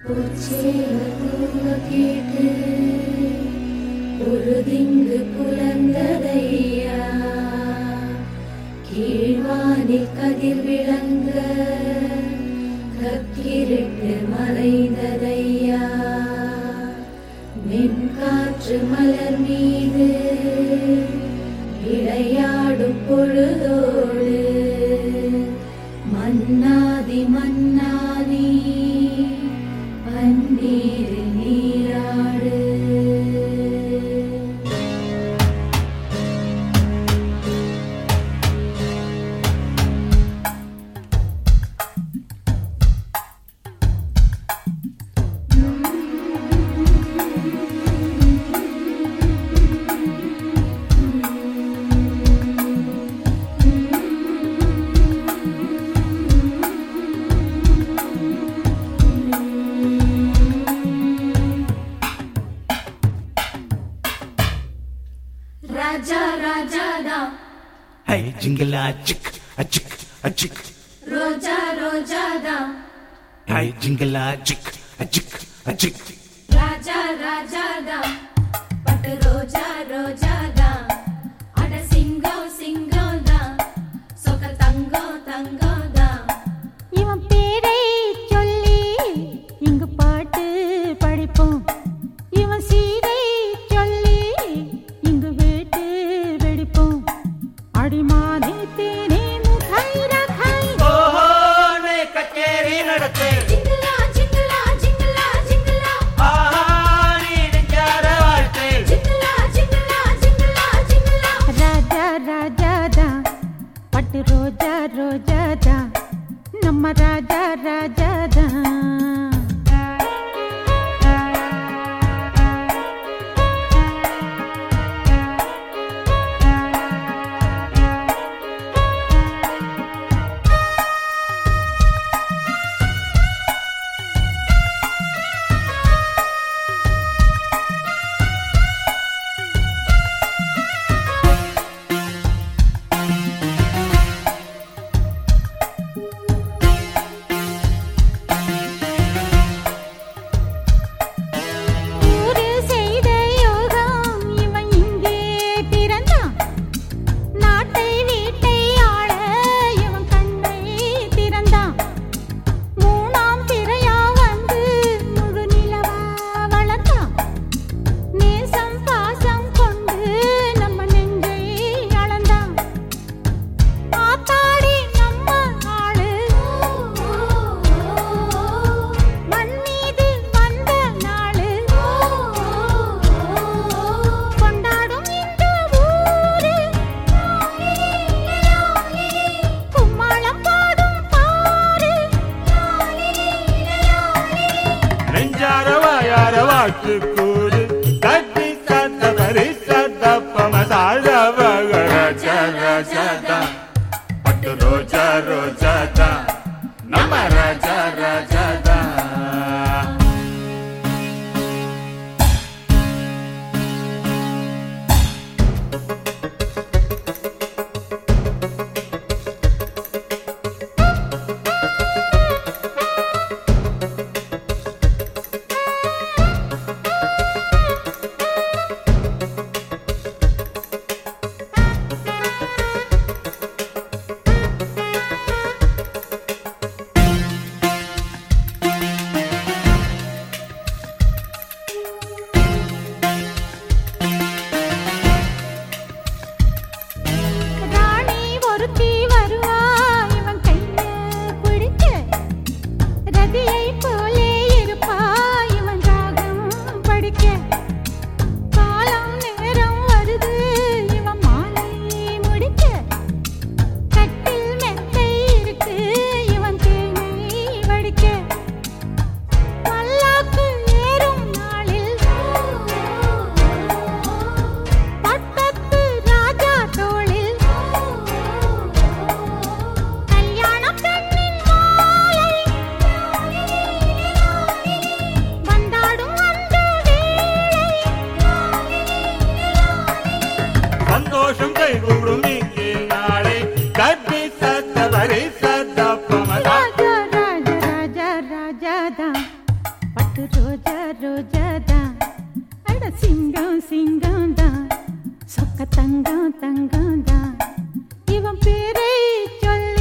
பொற்சேவல் கேட்டு பொழுதிங்கு புலந்ததையா கீழ்வானில் கதிர் விளங்க கக்கிருட்டு மறைந்ததையா மென்காற்று மலர் மீது விளையாடும் பொழுதோடு மன்னாதி மன்னாதி பன்னீரில் நீராடு ராஜா ராஜாதா Hey, jingle a chick, a chick, a chick. Roja ரோஜாதா Hey, jingle a chick, a chick, a chick. ராஜா ராஜாதா பட்டு ரோஜா ரோஜாதா அட சிங்கம் சிங்கம்தா சொக்க தங்கம் தங்கம்தா இவன் பேரை சொல்லி இங்கு பாட்டு படிப்போம் இவன் சீரை சொல்லி இங்கு வீட்டு வெடிப்போம் அடிமானே தேனே முகாய் ரகாய் ஓஹோ நே கச்சேரி நடத்தே ஜிங்கலா ஜிங்கலா ஜிங்கலா ஜிங்கலா ஆஹா நீ நெஞ்சார வாழ்த்தே ஜிங்கலா ஜிங்கலா ஜிங்கலா ஜிங்கலா ராஜா ராஜாதா பட்டு ரோஜா ரோஜாதா நம்ம ராஜா ராஜாதா ஊரு செய்த யோகம் இவன் இங்கே பிறந்தான் நாட்டை வீட்டை ஆள இவன் கண்ணை திறந்தான் மூணாம் திரையா வந்து முழு நிலவா வளர்த்தான் நேசம் பாசம் கொண்டு நம்ம நெஞ்சை அளந்தான் ஆத்தாடி நம்ம ஆளு மண் மீது வந்த நாளு கொண்டாடும் இந்த ஊரு கும்மாளம் பாடும் பாரு நெஞ்சார வாயார வாழ்த்து கூறு கட்டி சத்த பரி சத்த பமசார ராஜா ராஜாதா பட்டு ரோஜா ரோஜாதா நம்ம ராஜா ராஜாதா பட்டு ரோஜா ரோஜா தான் அட சிங்கம் சிங்கம் தான் சொக்க தங்கம் தங்கம் தான் இவன் பேரை சொல்ல